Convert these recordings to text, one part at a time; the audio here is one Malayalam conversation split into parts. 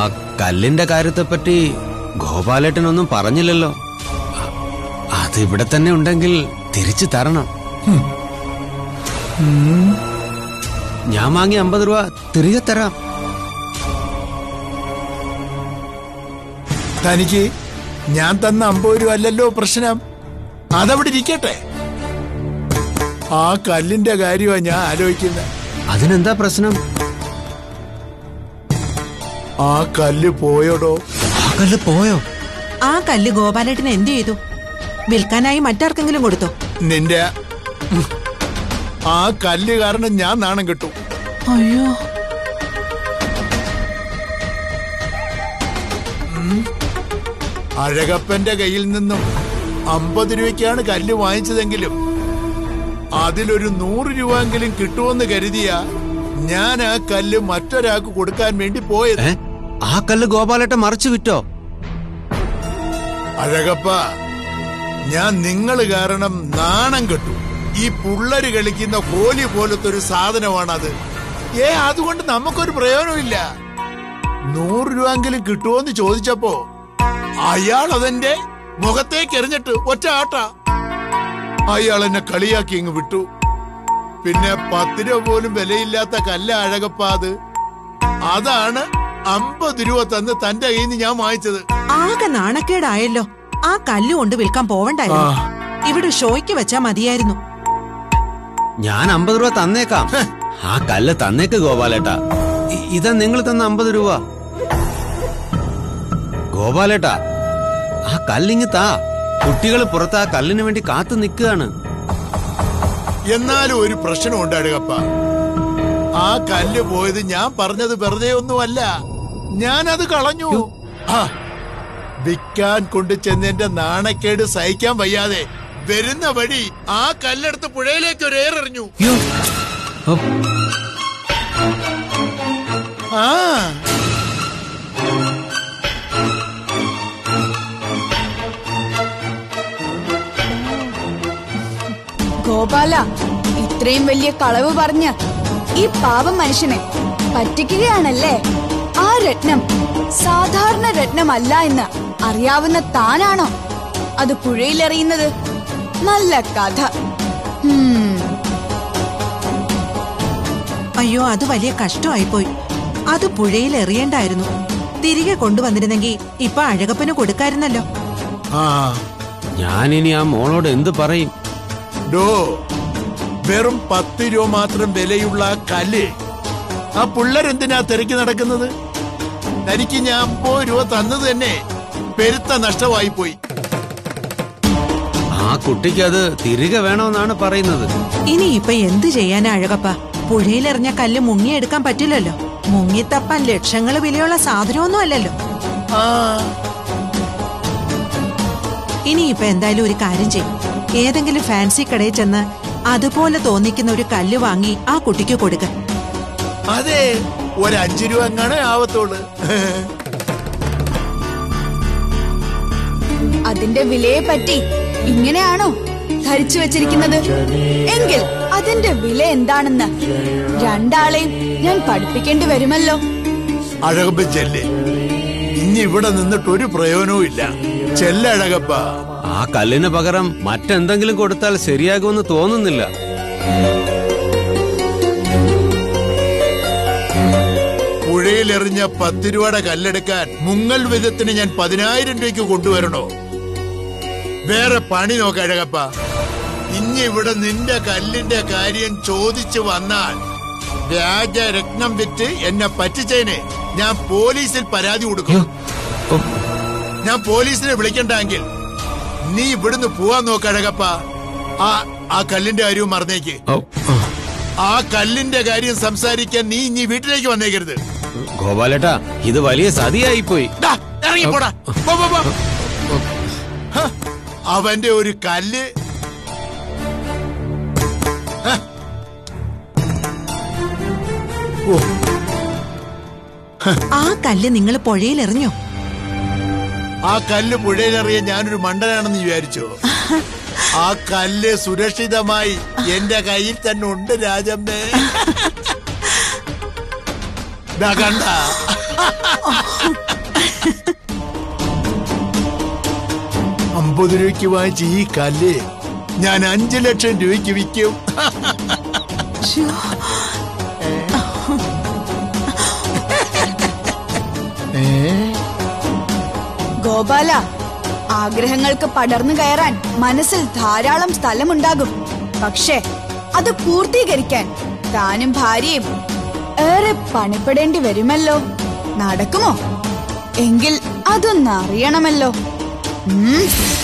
കല്ലിന്റെ കാര്യത്തെപ്പറ്റി ഗോപാലേട്ടനൊന്നും പറഞ്ഞില്ലല്ലോ അ- അത് ഇവിടെ തന്നെ ഉണ്ടെങ്കിൽ തിരിച്ചു തരണം ഞാൻ വാങ്ങിയ അമ്പത് രൂപ തിരികെ തരാം തനിക്ക് ഞാൻ തന്ന അമ്പത് രൂപ അല്ലല്ലോ പ്രശ്നം അതവിടെ ഇരിക്കട്ടെ ആ കല്ലിന്റെ കാര്യമാ ഞാൻ ആലോചിക്കുന്നത് അതിനെന്താ പ്രശ്നം ആ കല്ല് പോയോടോ ആ കല്ല് പോയോ ആ കല്ല് ഗോപാലേട്ടന് എന്ത് ചെയ്തു വിൽക്കാനായി മറ്റാർക്കെങ്കിലും കൊടുത്തോ നിന്റെ ഉം, ആ കല്ല് കാരണം ഞാൻ നാണം കിട്ടു അയ്യോ അഴകപ്പന്റെ കയ്യിൽ നിന്നും അമ്പത് രൂപയ്ക്കാണ് കല്ല് വാങ്ങിച്ചതെങ്കിലും അതിലൊരു നൂറ് രൂപയെങ്കിലും കിട്ടുമെന്ന് കരുതിയ ഞാൻ ആ കല്ല് മറ്റൊരാൾക്ക് കൊടുക്കാൻ വേണ്ടി പോയത് ഏ ആ കല്ല് ഗോപാലേട്ടൻ മറിച്ചു വിറ്റോ അഴകപ്പ ഞാൻ നിങ്ങൾ കാരണം നാണം കെട്ടു ഈ പുള്ളര് കളിക്കുന്ന കോലി പോലത്തെ ഒരു സാധനമാണത് ഏ അതുകൊണ്ട് നമുക്കൊരു പ്രയോജനമില്ല നൂറ് രൂപയെങ്കിലും കിട്ടുമോന്ന് ചോദിച്ചപ്പോ അയാൾ അതെന്റെ മുഖത്തേക്ക് എറിഞ്ഞിട്ട് ഒറ്റ ആട്ട അയാൾ എന്നെ കളിയാക്കി ഇങ്ങ് വിട്ടു പിന്നെ പത്ത് രൂപ പോലും വിലയില്ലാത്ത കല്ല അഴകപ്പ അത് അതാണ് അമ്പത് രൂപ തന്ന് തന്റെ കയ്യിൽ നിന്ന് ഞാൻ വാങ്ങിച്ചത് ആകെ നാണക്കേടായല്ലോ ആ കല്ല് കൊണ്ട് വിൽക്കാൻ പോവണ്ടായിരുന്നു ഇവിടെ ഷോയ്ക്ക് വെച്ചാ മതിയായിരുന്നു ഞാൻ അമ്പത് രൂപ തന്നേക്കാം ആ കല്ല് തന്നേക്ക് ഗോപാലേട്ടാ ഇ- ഇതാ നിങ്ങൾ തന്ന അമ്പത് രൂപ ഗോപാലേട്ടാ ആ കല്ലിങ് താ കുട്ടികൾ പുറത്ത് ആ കല്ലിന് വേണ്ടി കാത്തു നിൽക്കുകയാണ് എന്നാലും ഒരു പ്രശ്നം ഉണ്ടാടുകപ്പ ആ കല്ല് പോയത് ഞാൻ പറഞ്ഞത് വെറുതെ ഒന്നുമല്ല ഞാനത് കളഞ്ഞു ആ, വിൽക്കാൻ കൊണ്ടു ചെന്നെന്റെ നാണക്കേട് സഹിക്കാൻ വയ്യാതെ വരുന്ന വഴി ആ കല്ലെടുത്ത് പുഴയിലേക്ക് ഒരു ഏറെറിഞ്ഞു അയ്യോ. ഓ, ആ ഗോപാല ഇത്രയും വലിയ കളവ് പറഞ്ഞ് ഈ പാവം മനുഷ്യനെ പറ്റിക്കുകയാണല്ലേ ആ രത്നം സാധാരണ രത്നമല്ല എന്ന് അറിയാവുന്ന താനാണോ അത് പുഴയിലെറിയുന്നത് നല്ല കഥ ഹും അയ്യോ അത് വലിയ കഷ്ടമായിപ്പോയി അത് പുഴയിൽ എറിയണ്ടായിരുന്നു തിരികെ കൊണ്ടുവന്നിരുന്നെങ്കിൽ ഇപ്പൊ അഴകപ്പന് കൊടുക്കായിരുന്നല്ലോ ആ ഞാനിനി ആ മോളോട് എന്ത് പറയും ഡോ വെറും പത്ത് രൂപ മാത്രം വിലയുള്ള ആ കല്ല് ആ പിള്ളേരെന്തിനാ തിരക്കി നടക്കുന്നത് തനിക്ക് ഞാൻ അമ്പത് രൂപ തന്നത് തന്നെ പെരുത്ത നഷ്ടമായി പോയി ആ കുട്ടിക്ക് അത് തിരികെ വേണമെന്നാണ് പറയുന്നത് ഇനി ഇപ്പൊ എന്ത് ചെയ്യാനാ അഴകപ്പ പുഴയിലെറിഞ്ഞ കല്ല് മുങ്ങിയെടുക്കാൻ പറ്റില്ലല്ലോ മുങ്ങിത്തപ്പാൻ ലക്ഷങ്ങൾ വിലയുള്ള സാധനമൊന്നും അല്ലല്ലോ ആ ഇനി ഇപ്പൊ എന്തായാലും ഒരു കാര്യം ചെയ്യും ഏതെങ്കിലും ഫാൻസി കടയിൽ ചെന്ന് അതുപോലെ തോന്നിക്കുന്ന ഒരു കല്ല് വാങ്ങി ആ കുട്ടിക്ക് കൊടുക്ക അതെ ഒരു അഞ്ചു രൂപ എങ്ങാണ് ആവത്തോള് അതിന്റെ വിലയെ പറ്റി ഇങ്ങനെയാണോ ധരിച്ചു വെച്ചിരിക്കുന്നത് എങ്കിൽ അതിന്റെ വില എന്താണെന്ന് രണ്ടാളെയും ഞാൻ പഠിപ്പിക്കേണ്ടി വരുമല്ലോ അഴകപ്പ ചെല്ല് ഇനി ഇവിടെ നിന്നിട്ട് ഒരു പ്രയോജനവും ഇല്ല ചെല്ല അഴകപ്പ ആ കല്ലിന് പകരം മറ്റെന്തെങ്കിലും കൊടുത്താൽ ശരിയാകുമെന്ന് തോന്നുന്നില്ല പുഴയിലെറിഞ്ഞ പത്ത് രൂപയുടെ കല്ലെടുക്കാൻ മുങ്ങൽ വിധത്തിന് ഞാൻ പതിനായിരം രൂപയ്ക്ക് കൊണ്ടുവരണോ വേറെ പണി നോക്ക അഴകപ്പ ഇനി ഇവിടെ നിന്റെ കല്ലിന്റെ കാര്യം ചോദിച്ചു വന്നാൽ വ്യാജ രത്നം വിറ്റ് എന്നെ പറ്റിച്ചതിന് ഞാൻ പോലീസിൽ പരാതി കൊടുക്കും ഓ, ഞാൻ പോലീസിനെ വിളിക്കണ്ടെങ്കിൽ നീ ഇവിടുന്ന് പോവാൻ നോക്ക അഴകപ്പ ആ ആ കല്ലിന്റെ കാര്യവും മറന്നേക്ക് ഓ, ഓ. ആ കല്ലിന്റെ കാര്യം സംസാരിക്കാൻ നീ ഇനി വീട്ടിലേക്ക് വന്നേക്കരുത് ഗോപാലേട്ടാ ഇത് വലിയ സതിയായിപ്പോയി ഡാ, ഇറങ്ങിപ്പോടാ പോ, പോ, പോ. ഹ, അവന്റെ ഒരു കല്ല് ഹ. ഓ, ആ കല്ല് നിങ്ങൾ പുഴയിൽ എറിഞ്ഞോ ആ കല്ല് പുഴയിലെറിയാൻ ഞാനൊരു മണ്ടനാണെന്ന് വിചാരിച്ചോ ആ കല്ല് സുരക്ഷിതമായി എന്റെ കയ്യിൽ തന്നെ ഉണ്ട് രാജമ്മേ ദാ കണ്ട അമ്പത് രൂപയ്ക്ക് വാങ്ങിച്ച ഈ കല്ല് ഞാൻ അഞ്ചു ലക്ഷം രൂപയ്ക്ക് വിൽക്കും ശ്ശോ. ഏ ഗോപാല ആഗ്രഹങ്ങൾക്ക് പടർന്നു കയറാൻ മനസ്സിൽ ധാരാളം സ്ഥലമുണ്ടാകും പക്ഷേ അത് പൂർത്തീകരിക്കാൻ താനും ഭാര്യയും ഏറെ പണിപ്പെടേണ്ടി വരുമല്ലോ നടക്കുമോ എങ്കിൽ അതൊന്ന് അറിയണമല്ലോ ഉം.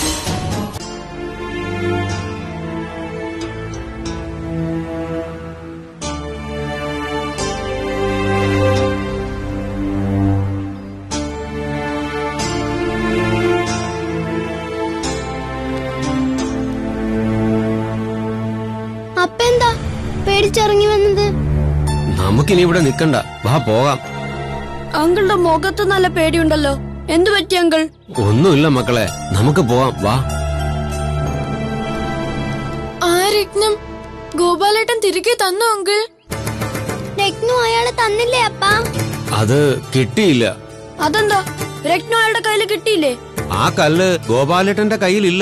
അപ്പെന്താ പേടിച്ചിറങ്ങി വന്നത് നമുക്കിനി ഇവിടെ നിക്കണ്ട വാ പോകാം അങ്കിളുടെ മുഖത്ത് നല്ല പേടിയുണ്ടല്ലോ എന്തു പറ്റി അങ്കിൾ ഒന്നുമില്ല മക്കളെ നമുക്ക് പോവാം വാ ആ രത്നം ഗോപാലേട്ടൻ തിരികെ തന്നു അങ്കിൾ രത്നു അയാളെ തന്നില്ലേ അപ്പാ അത് കിട്ടിയില്ല അതെന്താ രത്നു അയാളുടെ കയ്യിൽ കിട്ടിയില്ലേ ആ കല്ല് ഗോപാലേട്ടന്റെ കയ്യിലില്ല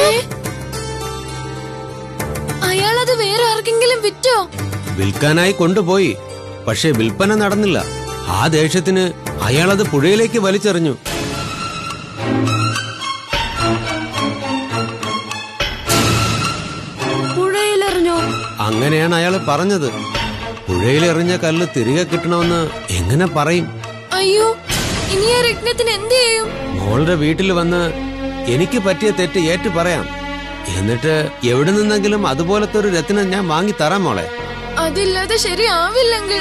അയാൾ അത് വേറെ ആർക്കെങ്കിലും വിറ്റോ വിൽക്കാനായി കൊണ്ടുപോയി പക്ഷെ വിൽപ്പന നടന്നില്ല ആ ദേഷ്യത്തിന് അയാളത് പുഴയിലേക്ക് വലിച്ചെറിഞ്ഞു പുഴയിലെറിഞ്ഞോ അങ്ങനെയാണ് അയാൾ പറഞ്ഞത് പുഴയിലെറിഞ്ഞ കല്ല് തിരികെ കിട്ടണമെന്ന് എങ്ങനെ പറയും അയ്യോ ഇനി ആ രത്നത്തിന് എന്ത് ചെയ്യും മോളുടെ വീട്ടിൽ വന്ന് എനിക്ക് പറ്റിയ തെറ്റ് ഏറ്റു പറയാം എന്നിട്ട് എവിടെ നിന്നെങ്കിലും അതുപോലത്തെ ഒരു രത്നം ഞാൻ വാങ്ങി തരാം മോളെ അതില്ലാതെ ശരിയാവില്ലെങ്കിൽ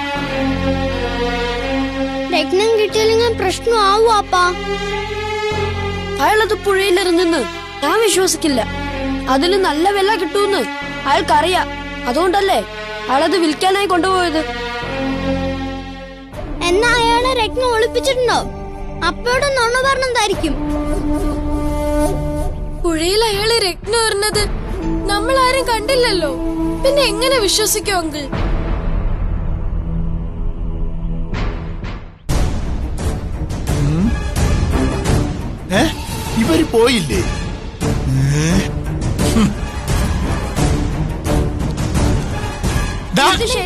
രത്നം കിട്ടിയില്ലെങ്കിൽ പ്രശ്നമാവോ അപ്പാ അയാളത് പുഴയിലെറിഞ്ഞെന്ന് ഞാൻ വിശ്വസിക്കില്ല അതിന് നല്ല വില കിട്ടൂന്ന് അയാൾക്കറിയാം അതുകൊണ്ടല്ലേ അയാളത് വിൽക്കാനായി കൊണ്ടുപോയത് എന്നാ അയാളെ രത്നം ഒളിപ്പിച്ചിട്ടുണ്ടോ അപ്പോഴും നുണ പറഞ്ഞതായിരിക്കും പുഴയിൽ അയാളെ രത്നം എറിഞ്ഞത് നമ്മൾ ആരും കണ്ടില്ലല്ലോ പിന്നെ എങ്ങനെ വിശ്വസിക്കും അങ്കിൾ ഏ ഇവര് പോയില്ലേ ഏ? ഹും. ദാ,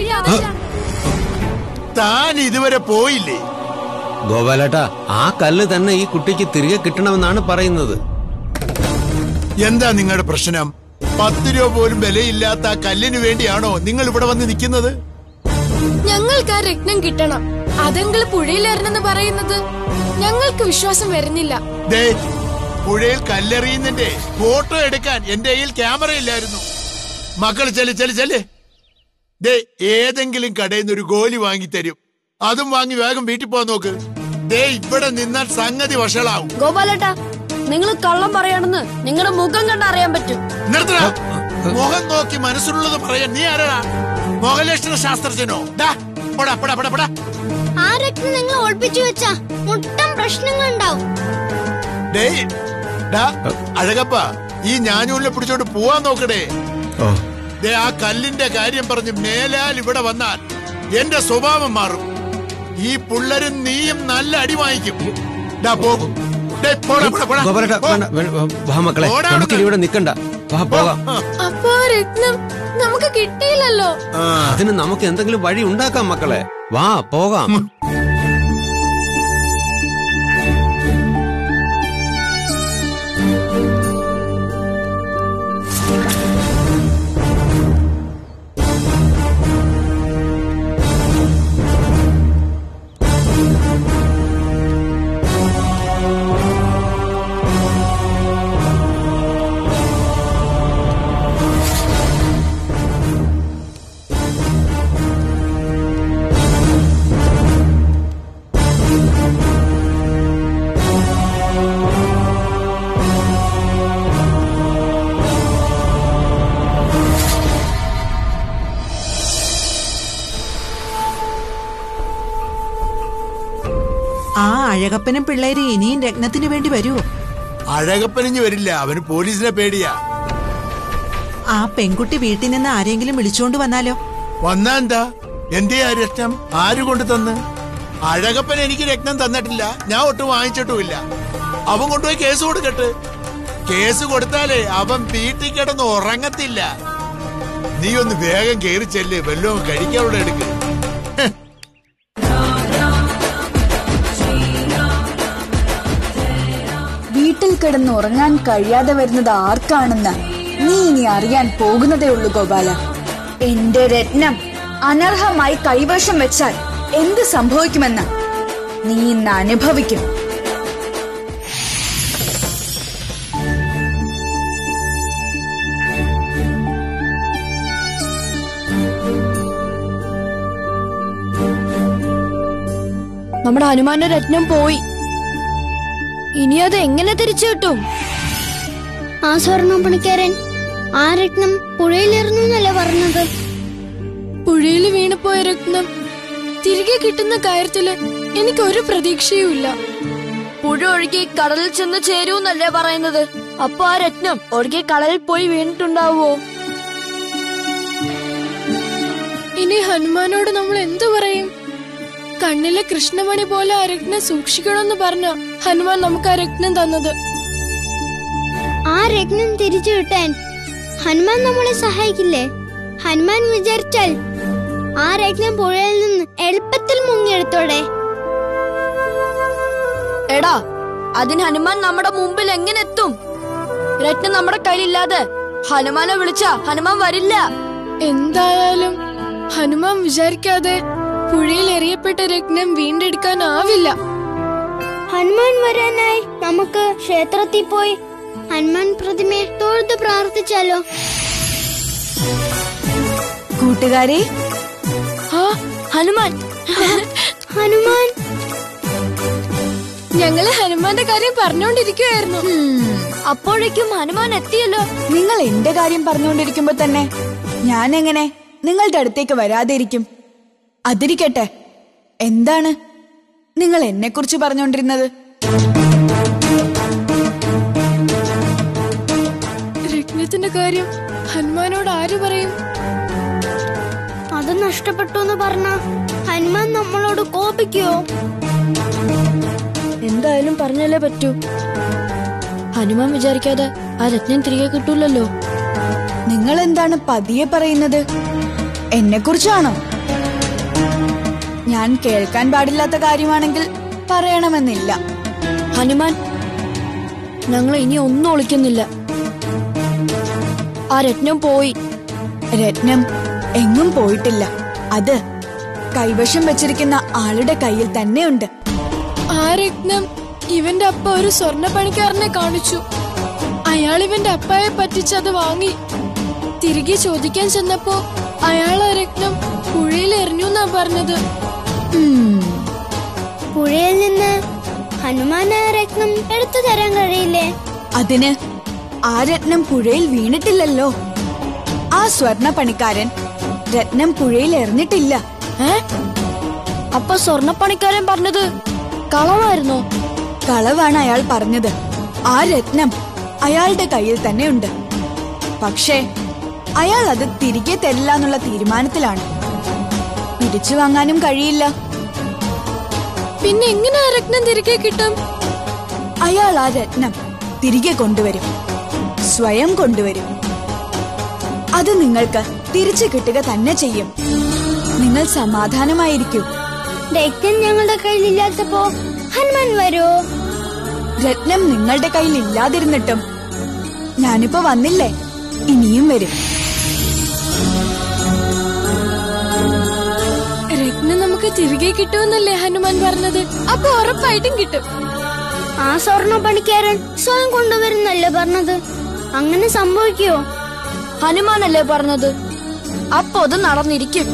താൻ ഇതുവരെ പോയില്ലേ ഗോപാലേട്ടാ ആ കല്ല് തന്നെ ഈ കുട്ടിക്ക് തിരികെ കിട്ടണമെന്നാണ് പറയുന്നത് എന്താ നിങ്ങളുടെ പ്രശ്നം പത്ത് രൂപ പോലും വിലയില്ലാത്ത ആ കല്ലിന് വേണ്ടിയാണോ നിങ്ങൾ ഇവിടെ വന്ന് നിൽക്കുന്നത് ഞങ്ങൾക്ക് ആ രത്നം കിട്ടണം അതെങ്കിൽ പുഴയിലെറിഞ്ഞെന്ന് പറയുന്നത് ഞങ്ങൾക്ക് വിശ്വാസം വരുന്നില്ല ദേ പുഴയിൽ കല്ലെറിയുന്നതിന്റെ ഫോട്ടോ എടുക്കാൻ എന്റെ കയ്യിൽ ക്യാമറ ഇല്ലായിരുന്നു മക്കൾ ചെല് ചെല് ചെല് ദേ ഏതെങ്കിലും കടയിൽ നിന്ന് ഒരു ഗോലി വാങ്ങി തരും അതും വാങ്ങി വേഗം വീട്ടിൽ പോകാൻ നോക്ക് ദേ ഇവിടെ നിന്നാൽ സംഗതി വഷളാവും ഗോപാലേട്ടാ നിങ്ങൾ കള്ളം പറയാണെന്ന് നിങ്ങളുടെ മുഖം കണ്ട് അറിയാൻ പറ്റും നിർത്തടാ മുഖം നോക്കി മനസ്സിലുള്ളത് പറയാൻ നീ ആരാടാ മോഹലക്ഷണ ശാസ്ത്രജ്ഞനോ ഡാ പോടാ പോടാ പോടാ പോടാ ആ രത്നം നിങ്ങൾ ഒളിപ്പിച്ചു വെച്ചാ മുട്ടം പ്രശ്നങ്ങൾ ഉണ്ടാവും ഡേയ് ഡാ അഴകപ്പ ഈ ഞാനൂരിലെ പിടിച്ചോണ്ട് പോവാൻ നോക്കടേ ദേ ആ കല്ലിന്റെ കാര്യം പറഞ്ഞ് മേലാൽ ഇവിടെ വന്നാൽ എന്റെ സ്വഭാവം മാറും ഈ പിള്ളേരും നീയും നല്ല അടി വാങ്ങിക്കും ഡാ പോകും ഗോപാലേട്ടാ വേണ്ട, വേണ്ട, വാ മക്കളെ ഓടാ നമുക്ക് ഇവിടെ നിക്കണ്ട വാ പോകാം അപ്പൊ ആ രത്നം നമുക്ക് കിട്ടിയില്ലല്ലോ അതിന് നമുക്ക് എന്തെങ്കിലും വഴി ഉണ്ടാക്കാം മക്കളെ വാ പോകാം ആ അഴകപ്പനും പിള്ളേര് ഇനിയും രത്നത്തിന് വേണ്ടി വരുമോ അഴകപ്പനിഞ്ഞ് വരില്ല അവന് പോലീസിനെ പേടിയാ ആ പെൺകുട്ടി വീട്ടിൽ നിന്ന് ആരെങ്കിലും വിളിച്ചുകൊണ്ട് വന്നാലോ വന്നാ എന്താ എന്തേ ആ രക്തം ആര് കൊണ്ട് തന്ന് അഴകപ്പൻ എനിക്ക് രത്നം തന്നിട്ടില്ല ഞാൻ ഒട്ടും വാങ്ങിച്ചിട്ടുമില്ല അവൻ കൊണ്ടുപോയി കേസ് കൊടുക്കട്ടെ കേസ് കൊടുത്താലേ അവൻ വീട്ടിൽ കിടന്ന് ഉറങ്ങത്തില്ല നീ ഒന്ന് വേഗം കയറി ചെല്ല് വല്ലതും കഴിക്കാവിടെ എടുക്ക് വീട്ടിൽ കിടന്ന് ഉറങ്ങാൻ കഴിയാതെ വരുന്നത് ആർക്കാണെന്ന് നീ ഇനി അറിയാൻ പോകുന്നതേ ഉള്ളൂ ഗോപാല എന്റെ രത്നം അനർഹമായി കൈവശം വെച്ചാൽ എന്ത് സംഭവിക്കുമെന്ന് നീ ഇന്ന് അനുഭവിക്കും നമ്മുടെ ഹനുമാന്റെ രത്നം പോയി ഇനി അത് എങ്ങനെ തിരിച്ചു കിട്ടും ആ സ്വർണ്ണ പണിക്കാരൻ ആ രത്നം പുഴയിലെറിഞ്ഞു എന്നല്ലേ പറഞ്ഞത് പുഴയിൽ വീണുപോയ രത്നം തിരികെ കിട്ടുന്ന കാര്യത്തില് എനിക്കൊരു പ്രതീക്ഷയുമില്ല പുഴ ഒഴുകി കടലിൽ ചെന്ന് ചേരൂന്നല്ലേ പറയുന്നത് അപ്പൊ ആ രത്നം ഒഴുകി കടലിൽ പോയി വീണിട്ടുണ്ടാവോ ഇനി ഹനുമാനോട് നമ്മൾ എന്തു പറയും കണ്ണിലെ കൃഷ്ണമണി പോലെ ആ രത്നം സൂക്ഷിക്കണമെന്ന് പറഞ്ഞ ഹനുമാൻ നമുക്ക് ആ രത്നം തന്നത് ആ രത്നം തിരിച്ചു കിട്ടാൻ ഹനുമാൻ നമ്മളെ സഹായിക്കില്ലേ ഹനുമാൻ വിചാരിച്ചാൽ ആ രത്നം പുഴയിൽ നിന്ന് എളുപ്പത്തിൽ മുങ്ങിയെടുത്തോടെ എടാ അതിന് ഹനുമാൻ നമ്മുടെ മുമ്പിൽ എങ്ങനെ എത്തും രത്നം നമ്മുടെ കയ്യിലില്ലാതെ ഹനുമാനെ വിളിച്ച ഹനുമാൻ വരില്ല എന്തായാലും ഹനുമാൻ വിചാരിക്കാതെ പുഴയിൽ എറിയപ്പെട്ട രത്നം വീണ്ടെടുക്കാനാവില്ല ഹനുമാൻ വരാനായി നമുക്ക് ക്ഷേത്രത്തിൽ പോയി ഹനുമാൻ പ്രതിമയെ തൊഴുത് പ്രാർത്ഥിച്ചാലോ കൂട്ടുകാരെ ആ ഹനുമാൻ ഹനുമാൻ ഞങ്ങള് ഹനുമാന്റെ കാര്യം പറഞ്ഞുകൊണ്ടിരിക്കുവായിരുന്നു അപ്പോഴേക്കും ഹനുമാൻ എത്തിയല്ലോ നിങ്ങൾ എന്റെ കാര്യം പറഞ്ഞുകൊണ്ടിരിക്കുമ്പോ തന്നെ ഞാൻ എങ്ങനെ നിങ്ങളുടെ അടുത്തേക്ക് വരാതിരിക്കും അതിരിക്കട്ടെ എന്താണ് നിങ്ങൾ എന്നെ കുറിച്ച് പറഞ്ഞുകൊണ്ടിരുന്നത് രത്നത്തിന്റെ കാര്യം ഹനുമാനോട് ആര് പറയും അത് നഷ്ടപ്പെട്ടു എന്ന് പറഞ്ഞ ഹനുമാൻ നമ്മളോട് കോപിക്കോ എന്തായാലും പറഞ്ഞല്ലേ പറ്റൂ ഹനുമാൻ വിചാരിക്കാതെ ആ രത്നം തിരികെ കിട്ടൂലല്ലോ നിങ്ങൾ എന്താണ് പതിയെ പറയുന്നത് എന്നെ കുറിച്ചാണോ ഞാൻ കേൾക്കാൻ പാടില്ലാത്ത കാര്യമാണെങ്കിൽ പറയണമെന്നില്ല ഹനുമാൻ ഞങ്ങൾ ഇനി ഒന്നും ഒളിക്കുന്നില്ല ആ രത്നം പോയി രത്നം എങ്ങും പോയിട്ടില്ല അത് കൈവശം വെച്ചിരിക്കുന്ന ആളുടെ കയ്യിൽ തന്നെയുണ്ട് ആ രത്നം ഇവന്റെ അപ്പ ഒരു സ്വർണ്ണ പണിക്കാരനെ കാണിച്ചു അയാൾ ഇവന്റെ അപ്പായെ പറ്റിച്ച് അത് വാങ്ങി തിരികെ ചോദിക്കാൻ ചെന്നപ്പോ അയാൾ ആ രത്നം പുഴയിൽ എറിഞ്ഞു എന്നാ പറഞ്ഞത് ഉം, പുഴയിൽ നിന്ന് ഹനുമാൻ ആ രത്നം എടുത്തു തരാൻ കഴിയില്ലേ അതിന് ആ രത്നം പുഴയിൽ വീണിട്ടില്ലല്ലോ ആ സ്വർണ പണിക്കാരൻ രത്നം പുഴയിൽ എറിഞ്ഞിട്ടില്ല ഏ അപ്പൊ സ്വർണപ്പണിക്കാരൻ പറഞ്ഞത് കളവായിരുന്നോ കളവാണ് അയാൾ പറഞ്ഞത് ആ രത്നം അയാളുടെ കയ്യിൽ തന്നെയുണ്ട് പക്ഷേ അയാൾ അത് തിരികെ തരില്ല എന്നുള്ള തീരുമാനത്തിലാണ് തിരിച്ചു വാങ്ങാനും കഴിയില്ല പിന്നെ എങ്ങനെ ആ രത്നം തിരികെ കിട്ടും അയാൾ ആ രത്നം തിരികെ കൊണ്ടുവരും സ്വയം കൊണ്ടുവരും അത് നിങ്ങൾക്ക് തിരിച്ചു കിട്ടുക തന്നെ ചെയ്യും നിങ്ങൾ സമാധാനമായിരിക്കൂ രക്തം ഞങ്ങളുടെ കയ്യിലില്ലാത്തപ്പോ ഹനുമാൻ വരുമോ രത്നം നിങ്ങളുടെ കയ്യിൽ ഇല്ലാതിരുന്നിട്ടും ഞാനിപ്പോ വന്നില്ലേ ഇനിയും വരും രത്നം നമുക്ക് തിരികെ കിട്ടുമെന്നല്ലേ ഹനുമാൻ പറഞ്ഞത് അപ്പൊ ഉറപ്പായിട്ടും കിട്ടും ആ സ്വർണ്ണ പണിക്കാരൻ സ്വയം കൊണ്ടുവരുന്നല്ലേ പറഞ്ഞത് അങ്ങനെ സംഭവിക്കുവോ ഹനുമാനല്ലേ പറഞ്ഞത് അപ്പൊ അത് നടന്നിരിക്കും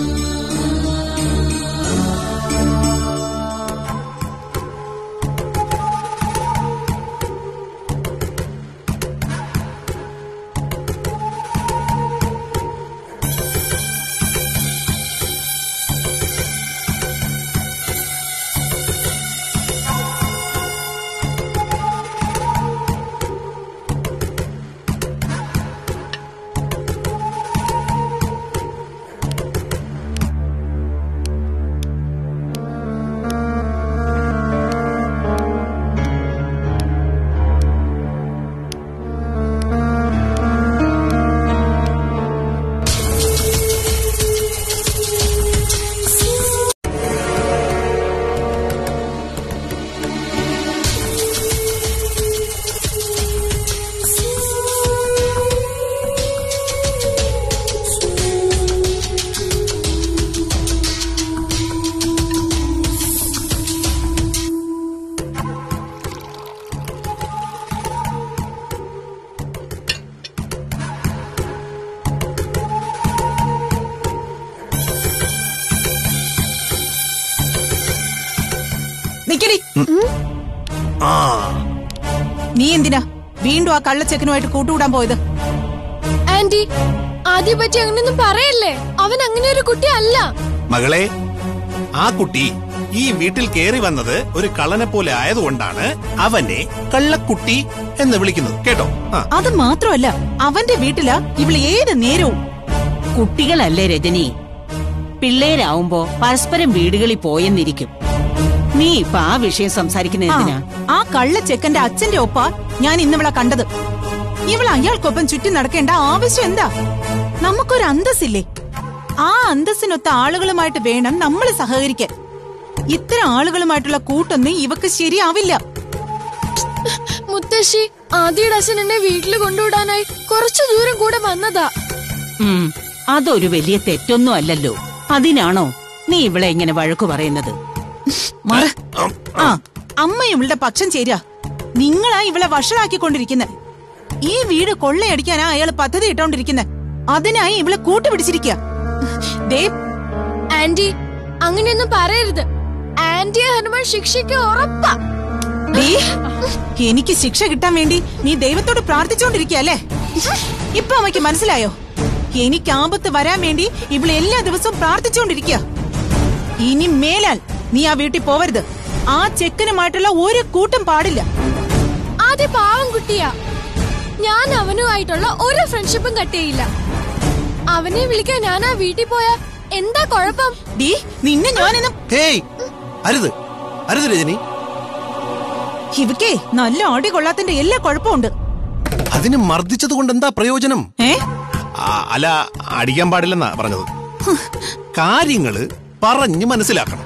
നിക്കടി ആ നീ എന്തിനാ വീണ്ടും ആ കള്ളച്ചെക്കനുമായിട്ട് കൂട്ടുകൂടാൻ പോയത് ആന്റി ആദ്യ പറ്റി അങ്ങനെയൊന്നും പറയല്ലേ അവൻ അങ്ങനെ ഒരു കുട്ടി അല്ല മകളെ ആ കുട്ടി ഈ വീട്ടിൽ കയറി വന്നത് ഒരു കള്ളനെ പോലെ ആയതുകൊണ്ടാണ് അവനെ കള്ളക്കുട്ടി എന്ന് വിളിക്കുന്നത് കേട്ടോ ആ അത് മാത്രമല്ല അവന്റെ വീട്ടിലാ ഇവള് ഏത് നേരവും കുട്ടികളല്ലേ രജനി പിള്ളേരാവുമ്പോ പരസ്പരം വീടുകളിൽ പോയെന്നിരിക്കും നീ ഇപ്പൊ ആ വിഷയം സംസാരിക്കുന്ന ആ, എന്തിനാ ആ കള്ളച്ചെക്കന്റെ അച്ഛന്റെ ഒപ്പ ഞാൻ ഇന്നിവളെ കണ്ടത് ഇവൾ അയാൾക്കൊപ്പം ചുറ്റി നടക്കേണ്ട ആവശ്യം എന്താ നമുക്കൊരു അന്തസ്സില്ലേ ആ അന്തസ്സിനൊത്ത ആളുകളുമായിട്ട് വേണം നമ്മൾ സഹകരിക്കാൻ ഇത്തരം ആളുകളുമായിട്ടുള്ള കൂട്ടൊന്നും ഇവക്ക് ശരിയാവില്ല മുത്തശ്ശി ആദ്യയുടെ അച്ഛൻ എന്നെ വീട്ടിൽ കൊണ്ടുവിടാനായി കുറച്ചു ദൂരം കൂടെ വന്നതാ ഉം, അതൊരു വലിയ തെറ്റൊന്നും അല്ലല്ലോ അതിനാണോ നീ ഇവളെ ഇങ്ങനെ വഴക്കു പറയുന്നത് മറ ആ അമ്മ ഇവളുടെ പക്ഷം ചേരാ നിങ്ങളാ ഇവളെ വഷളാക്കിക്കൊണ്ടിരിക്കുന്നത് ഈ വീട് കൊള്ളയടിക്കാനാ അയാൾ പദ്ധതി ഇട്ടോണ്ടിരിക്കുന്നത് അതിനായി ഇവളെ കൂട്ടുപിടിച്ചിരിക്കുക ദേ ആന്റി അങ്ങനെയൊന്നും പറയരുത് ആന്റിയെ ഹനുമാൻ ശിക്ഷയ്ക്ക് ഉറപ്പാ ദേ, എനിക്ക് ശിക്ഷ കിട്ടാൻ വേണ്ടി നീ ദൈവത്തോട് പ്രാർത്ഥിച്ചോണ്ടിരിക്കല്ലേ ഇപ്പൊ അമ്മയ്ക്ക് മനസ്സിലായോ എനിക്ക് ആപത്ത് വരാൻ വേണ്ടി ഇവള് എല്ലാ ദിവസവും പ്രാർത്ഥിച്ചോണ്ടിരിക്കുക ഇനി മേലാൽ നീ ആ വീട്ടിൽ പോവരുത് ആ ചെക്കനുമായിട്ടുള്ള ഒരു കൂട്ടം പാടില്ല ആദ്യ പാവം കുട്ടിയാ ഞാൻ അവനുമായിട്ടുള്ള ഒരു ഫ്രണ്ട്ഷിപ്പും കട്ട് ചെയ്യില്ല അവനെ വിളിക്കാൻ ഞാൻ ആ വീട്ടിൽ പോയാ എന്താ കുഴപ്പം ഡീ നിന്നെ ഞാനിന്ന് ഹേയ് അരുത് അരുത് രജനി ഇവക്കേ നല്ല അടി കൊള്ളാത്തിന്റെ എല്ലാ കുഴപ്പമുണ്ട് അതിന് മർദ്ദിച്ചത് കൊണ്ട് എന്താ പ്രയോജനം ഏ ആ, അല്ല അടിക്കാൻ പാടില്ലെന്നാ പറഞ്ഞത് കാര്യങ്ങള് പറഞ്ഞു മനസ്സിലാക്കണം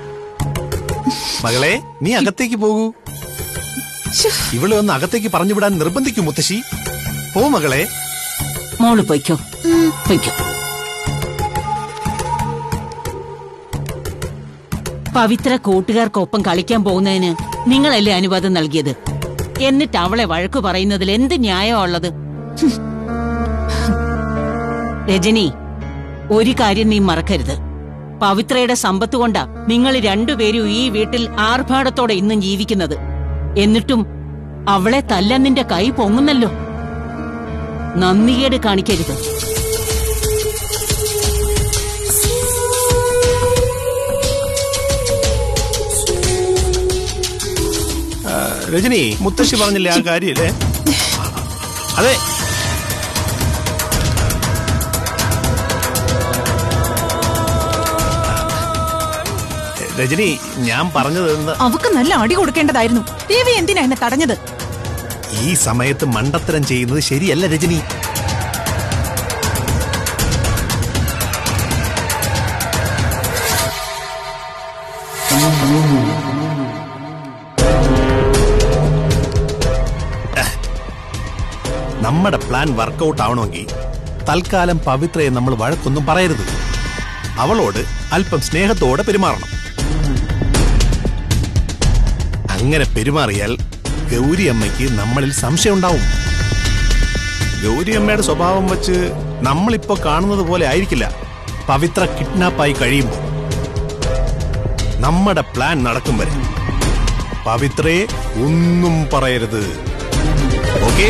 മകളെ നീ അകത്തേക്ക് പോകൂ ശ്ശ്. ഇവളെ ഒന്ന് അകത്തേക്ക് പറഞ്ഞു വിടാൻ നിർബന്ധിക്കും മുത്തശ്ശി പോ മകളെ മോള് പൊയ്ക്കോ പൊയ്ക്കോ പവിത്ര കൂട്ടുകാർക്കൊപ്പം കളിക്കാൻ പോകുന്നതിന് നിങ്ങളല്ലേ അനുവാദം നൽകിയത് എന്നിട്ട് അവളെ വഴക്കു പറയുന്നതിൽ എന്ത് ന്യായമാ ഉള്ളത് ഹും. രജനി ഒരു കാര്യം നീ മറക്കരുത് പവിത്രയുടെ സമ്പത്ത് കൊണ്ടാ നിങ്ങൾ രണ്ടുപേരും ഈ വീട്ടിൽ ആർഭാടത്തോടെ ഇന്നും ജീവിക്കുന്നത് എന്നിട്ടും അവളെ തല്ലാൻ നിന്റെ കൈ പൊങ്ങുന്നല്ലോ നന്ദികേട് കാണിക്കരുത് ആ, രജനി മുത്തശ്ശി പറഞ്ഞില്ലേ ആ കാര്യല്ലേ അതെ രജനി ഞാൻ പറഞ്ഞത് എന്താ അവക്ക് നല്ല അടി കൊടുക്കേണ്ടതായിരുന്നു ദേവി എന്തിനാ എന്നെ തടഞ്ഞത് ഈ സമയത്ത് മണ്ടത്തരം ചെയ്യുന്നത് ശരിയല്ല രജനി നമ്മുടെ പ്ലാൻ വർക്കൗട്ട് ആവണമെങ്കിൽ തൽക്കാലം പവിത്രയെ നമ്മൾ വഴക്കൊന്നും പറയരുത് അവളോട് അല്പം സ്നേഹത്തോടെ പെരുമാറണം അങ്ങനെ പെരുമാറിയാൽ ഗൗരി അമ്മയ്ക്ക് നമ്മളിൽ സംശയം ഉണ്ടാവും ഗൗരി അമ്മയുടെ സ്വഭാവം വെച്ച് നമ്മളിപ്പോ കാണുന്നത് പോലെ ആയിരിക്കില്ല പവിത്ര കിഡ്നാപ്പായി കഴിയുമ്പോൾ നമ്മുടെ പ്ലാൻ നടക്കും വരെ പവിത്രയെ ഒന്നും പറയരുത് ഓക്കെ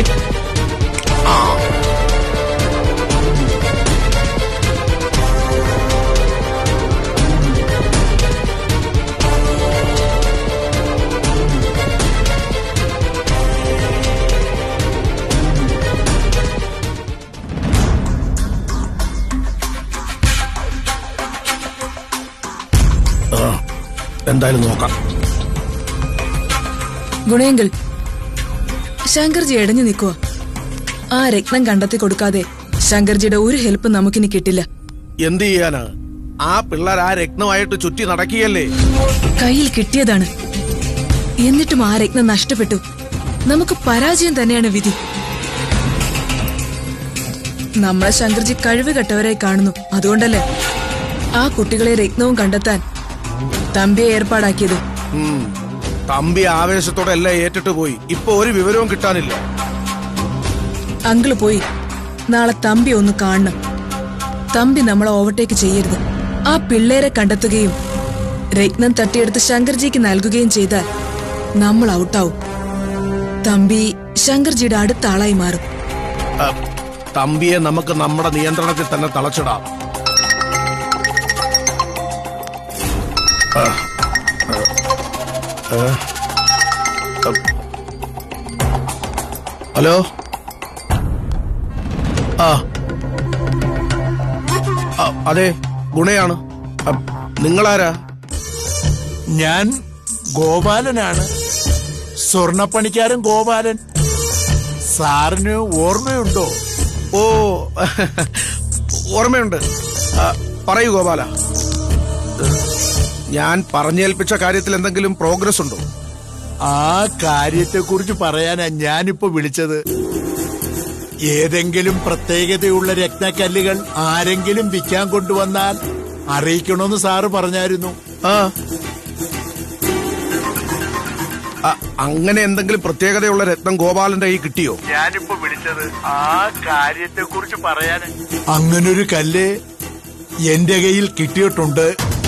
എന്തായാലും നോക്കാം ഗുണയെങ്കിൽ ശങ്കർജി ഇടഞ്ഞു നിൽക്കുക ആ രത്നം കണ്ടെത്തി കൊടുക്കാതെ ശങ്കർജിയുടെ ഒരു ഹെൽപ്പ് നമുക്കിനി കിട്ടില്ല എന്ത് ചെയ്യാനാ ആ പിള്ളേർ ആ രത്നമായിട്ട് ചുറ്റി നടക്കുകയല്ലേ കയ്യിൽ കിട്ടിയതാണ് എന്നിട്ടും ആ രത്നം നഷ്ടപ്പെട്ടു നമുക്ക് പരാജയം തന്നെയാണ് വിധി നമ്മളെ ശങ്കർജി കഴിവ് കെട്ടവരായി കാണുന്നു അതുകൊണ്ടല്ലേ ആ കുട്ടികളെ രത്നവും കണ്ടെത്താൻ തമ്പിയെ ഏർപ്പാടാക്കിയത് ഉം. തമ്പി ആവേശത്തോടെ എല്ലാം ഏറ്റിട്ട് പോയി ഇപ്പൊ ഒരു വിവരവും കിട്ടാനില്ല അങ്കിള് പോയി നാളെ തമ്പി ഒന്ന് കാണണം തമ്പി നമ്മളെ ഓവർടേക്ക് ചെയ്യരുത് ആ പിള്ളേരെ കണ്ടെത്തുകയും രത്നം തട്ടിയെടുത്ത് ശങ്കർജിക്ക് നൽകുകയും ചെയ്താൽ നമ്മൾ ഔട്ടാവും തമ്പി ശങ്കർജിയുടെ അടുത്ത ആളായി മാറും ആ, തമ്പിയെ നമുക്ക് നമ്മുടെ നിയന്ത്രണത്തിൽ തന്നെ തളച്ചിടാം ആ, ആ, ആ, ആ. ഹലോ ആ ആ, അതെ ഗുണയാണ് ആ, നിങ്ങളാരാ ഞാൻ ഗോപാലനാണ് സ്വർണപ്പണിക്കാരൻ ഗോപാലൻ സാറിന് ഓർമ്മയുണ്ടോ ഓ ഓർമ്മയുണ്ട് ആ, പറയൂ ഗോപാല ഞാൻ പറഞ്ഞേൽപ്പിച്ച കാര്യത്തിൽ എന്തെങ്കിലും പ്രോഗ്രസ് ഉണ്ടോ ആ കാര്യത്തെക്കുറിച്ച് പറയാനാ ഞാനിപ്പോ വിളിച്ചത് ഏതെങ്കിലും പ്രത്യേകതയുള്ള രത്നക്കല്ലുകൾ ആരെങ്കിലും വിൽക്കാൻ കൊണ്ടുവന്നാൽ അറിയിക്കണമെന്ന് സാറ് പറഞ്ഞായിരുന്നു ആ ആ, അങ്ങനെ എന്തെങ്കിലും പ്രത്യേകതയുള്ള രത്നം ഗോപാലന്റെ കൈ കിട്ടിയോ ഞാനിപ്പോ വിളിച്ചത് ആ കാര്യത്തെക്കുറിച്ച് പറയാൻ അങ്ങനൊരു കല്ല് എന്റെ കയ്യിൽ കിട്ടിയിട്ടുണ്ട്